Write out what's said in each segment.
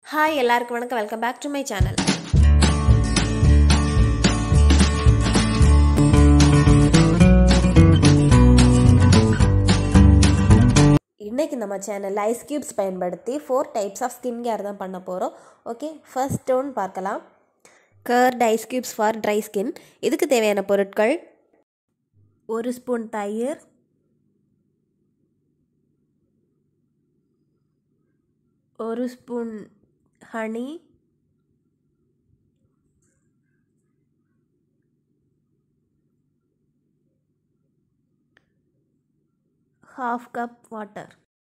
hi எல்லாருக்கும் வணக்கம் welcome back to my channel இன்னைக்கு நம்ம சேனலில் ஐஸ் கியூப்ஸ் பயன்படுத்தி four types of skin care தான் பண்ண போகிறோம் ஓகே ஃபர்ஸ்ட் ஒன் பார்க்கலாம் curd ice cubes for dry skin இதுக்கு தேவையான பொருட்கள் ஒரு ஸ்பூன் தயிர் ஒரு spoon honey half cup water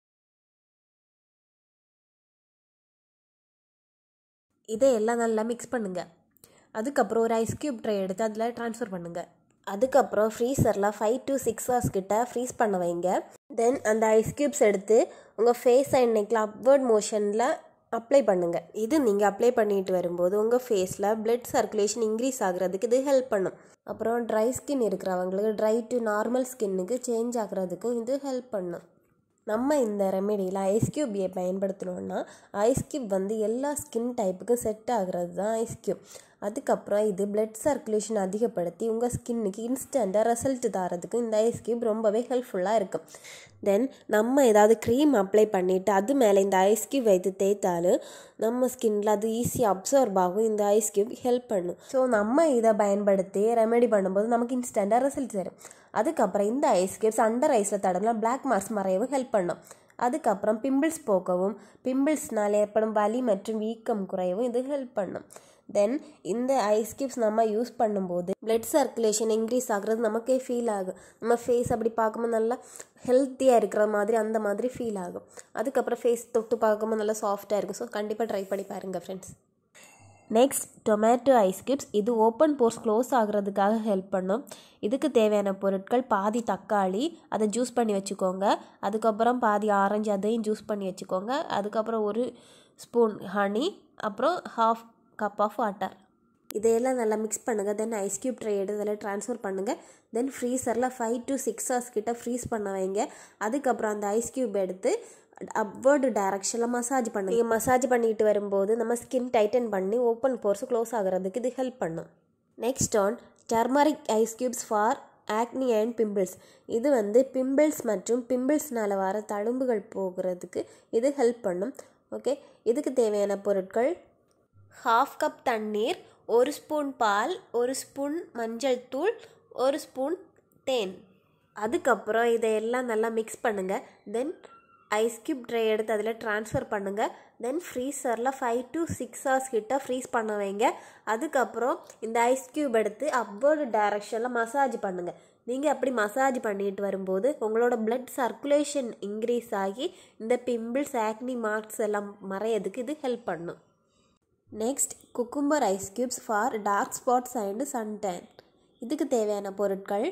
இதை எல்லாம் நல்லா மிக்ஸ் பண்ணுங்கள் அதுக்கப்புறம் ஒரு ஐஸ் கியூப் ட்ரை எடுத்து அதில் ட்ரான்ஸ்ஃபர் பண்ணுங்கள் அதுக்கப்புறம் ஃப்ரீசரில் ஃபைவ் டு சிக்ஸ் ஹவர்ஸ் கிட்ட ஃப்ரீஸ் பண்ண வைங்க தென் அந்த ஐஸ் கியூப்ஸ் எடுத்து உங்கள் ஃபேஸ் அண்ட் நெக்கில் அப்வர்ட் மோஷனில் அப்ளை பண்ணுங்கள் இது நீங்கள் அப்ளை பண்ணிட்டு வரும்போது உங்கள் ஃபேஸில் பிளட் சர்க்குலேஷன் இன்க்ரீஸ் ஆகுறதுக்கு இது ஹெல்ப் பண்ணும் அப்புறம் ட்ரை ஸ்கின் இருக்கிறவங்களுக்கு ட்ரை டு நார்மல் ஸ்கின்னுக்கு சேஞ்ச் ஆகுறதுக்கும் இது ஹெல்ப் பண்ணும் நம்ம இந்த ரெமெடியில் ஐஸ் கியூப் ஏன் பயன்படுத்தணும்னா ஐஸ் கியூப் வந்து எல்லா ஸ்கின் டைப்புக்கும் செட் ஆகுறது தான் ஐஸ் கியூப் அதுக்கப்புறம் இது பிளட் சர்க்குலேஷன் அதிகப்படுத்தி உங்கள் ஸ்கின்னுக்கு இன்ஸ்டண்ட்டாக ரிசல்ட் தரதுக்கு இந்த ஐஸ் கியூப் ரொம்பவே ஹெல்ப்ஃபுல்லாக இருக்கும் தென் நம்ம ஏதாவது க்ரீம் அப்ளை பண்ணிவிட்டு அது மேலே இந்த ஐஸ் கியூப் வைத்து தேய்த்தாலும் நம்ம ஸ்கின்ல அது ஈஸியாக அப்சர்வ் ஆகும் இந்த ஐஸ் கியூப் ஹெல்ப் பண்ணும் ஸோ நம்ம இதை பயன்படுத்தி ரெமெடி பண்ணும்போது நமக்கு இன்ஸ்டண்ட்டாக ரிசல்ட் தரும் அதுக்கப்புறம் இந்த ஐஸ் கியூப்ஸ் அண்டர் ஐஸில் தடவினா பிளாக் மார்க்ஸ் மறையவும் ஹெல்ப் பண்ணும் அதுக்கப்புறம் பிம்பிள்ஸ் போக்கவும் பிம்பிள்ஸ்னால் ஏற்படும் வலி மற்றும் வீக்கம் குறையவும் இது ஹெல்ப் பண்ணும் தென் இந்த ஐஸ் கியூப்ஸ் நம்ம யூஸ் பண்ணும்போது பிளட் சர்க்குலேஷன் இன்க்ரீஸ் ஆகுறது நமக்கே ஃபீல் ஆகும் நம்ம ஃபேஸ் அப்படி பார்க்கும்போது நல்லா ஹெல்த்தியாக இருக்கிற மாதிரி அந்த மாதிரி ஃபீல் ஆகும் அதுக்கப்புறம் ஃபேஸ் தொட்டு பார்க்கும்போது நல்லா சாஃப்டாக இருக்கும் ஸோ கண்டிப்பாக ட்ரை பண்ணி பாருங்கள் friends next tomato ice cubes இது ஓப்பன் போர்ஸ் க்ளோஸ் ஆகுறதுக்காக ஹெல்ப் பண்ணும் இதுக்கு தேவையான பொருட்கள் பாதி தக்காளி அதை ஜூஸ் பண்ணி வச்சுக்கோங்க அதுக்கப்புறம் பாதி ஆரஞ்சு அதையும் ஜூஸ் பண்ணி வச்சுக்கோங்க அதுக்கப்புறம் ஒரு ஸ்பூன் ஹனி அப்புறம் ஹாஃப் கப் ஆஃப் வாட்டர் இதையெல்லாம் நல்லா மிக்ஸ் பண்ணுங்கள் தென் ஐஸ் கியூப் ட்ரை எடுத்து அதில் ட்ரான்ஸ்ஃபர் பண்ணுங்கள் தென் ஃப்ரீசரில் ஃபைவ் டு சிக்ஸ் ஹவர்ஸ் கிட்ட ஃப்ரீஸ் பண்ண வைங்க அதுக்கப்புறம் அந்த ஐஸ் கியூப் எடுத்து அப்வர்டு டைரக்ஷனில் மசாஜ் பண்ணுங்க நீங்கள் மசாஜ் பண்ணிட்டு வரும்போது நம்ம ஸ்கின் டைட்டன் பண்ணி ஓப்பன் போர்ஸ் க்ளோஸ் ஆகிறதுக்கு இது ஹெல்ப் பண்ணும் next one turmeric ice cubes for acne and pimples இது வந்து பிம்பிள்ஸ் மற்றும் பிம்பிள்ஸ்னால் வர தழும்புகள் போகிறதுக்கு இது ஹெல்ப் பண்ணும் ஓகே இதுக்கு தேவையான பொருட்கள் ஹாஃப் கப் தண்ணீர் ஒரு ஸ்பூன் பால் ஒரு ஸ்பூன் மஞ்சள் தூள் ஒரு ஸ்பூன் தேன் அதுக்கப்புறம் இதையெல்லாம் நல்லா மிக்ஸ் பண்ணுங்கள் தென் ஐஸ் கியூப் ட்ரை எடுத்து அதில் ட்ரான்ஸ்ஃபர் பண்ணுங்கள் தென் ஃப்ரீசரில் ஃபைவ் டு சிக்ஸ் ஹவர்ஸ் கிட்ட ஃப்ரீஸ் பண்ண வைங்க அதுக்கப்புறம் இந்த ஐஸ் கியூப் எடுத்து அப்வர்டு டைரக்ஷனில் மசாஜ் பண்ணுங்கள் நீங்கள் அப்படி மசாஜ் பண்ணிட்டு வரும்போது உங்களோட பிளட் சர்க்குலேஷன் இன்க்ரீஸ் ஆகி இந்த பிம்பிள்ஸ் ஆக்னி மார்க்ஸ் எல்லாம் மறையதுக்கு இது ஹெல்ப் பண்ணும் next cucumber ice cubes for dark spots and suntan இதுக்கு தேவையான பொருட்கள்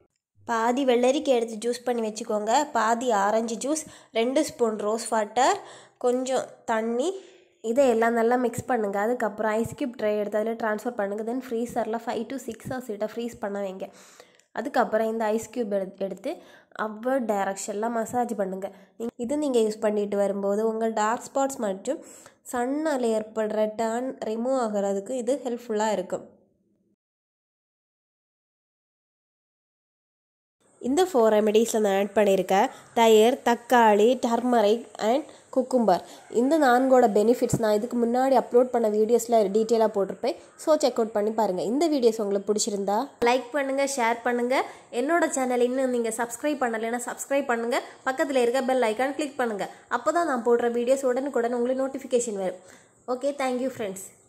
பாதி வெள்ளரிக்காய் எடுத்து ஜூஸ் பண்ணி வச்சுக்கோங்க பாதி ஆரஞ்சு ஜூஸ் ரெண்டு ஸ்பூன் ரோஸ் வாட்டர் கொஞ்சம் தண்ணி இதை எல்லாம் நல்லா மிக்ஸ் பண்ணுங்கள் அதுக்கப்புறம் ஐஸ் கியூப் ட்ரை எடுத்து அதில் ட்ரான்ஸ்ஃபர் பண்ணுங்கள் தென் ஃப்ரீசரில் ஃபைவ் டு சிக்ஸ் ஹவர்ஸ் கிட்ட ஃப்ரீஸ் பண்ண வைங்க அதுக்கப்புறம் இந்த ஐஸ் கியூப் எடு எடுத்து அப்வர்ட் டைரக்ஷனில் மசாஜ் பண்ணுங்கள் இது நீங்கள் யூஸ் பண்ணிட்டு வரும்போது உங்கள் டார்க் ஸ்பாட்ஸ் மற்றும் சன்னால் ஏற்படுற டர்ன் ரிமூவ் ஆகிறதுக்கு இது ஹெல்ப்ஃபுல்லாக இருக்கும் இந்த ஃபோர் ரெமெடிஸில் நான் ஆட் பண்ணியிருக்கேன் தயிர் தக்காளி டர்மரிக் அண்ட் குக்கும்பர் இந்த நான்கோட பெனிஃபிட்ஸ் நான் இதுக்கு முன்னாடி அப்லோட் பண்ண வீடியோஸில் டீட்டெயிலாக போட்டிருப்பேன் ஸோ செக் அவுட் பண்ணி பாருங்கள் இந்த வீடியோஸ் உங்களுக்கு பிடிச்சிருந்தா லைக் பண்ணுங்கள் ஷேர் பண்ணுங்கள் என்னோட சேனல் இன்னும் நீங்கள் சப்ஸ்கிரைப் பண்ணலைன்னா சப்ஸ்கிரைப் பண்ணுங்கள் பக்கத்தில் இருக்க பெல் ஐக்கான் கிளிக் பண்ணுங்கள் அப்போ தான் நான் போடுற வீடியோஸ் உடனுக்குடன் உங்களுக்கு நோட்டிஃபிகேஷன் வரும் ஓகே தேங்க்யூ ஃப்ரெண்ட்ஸ்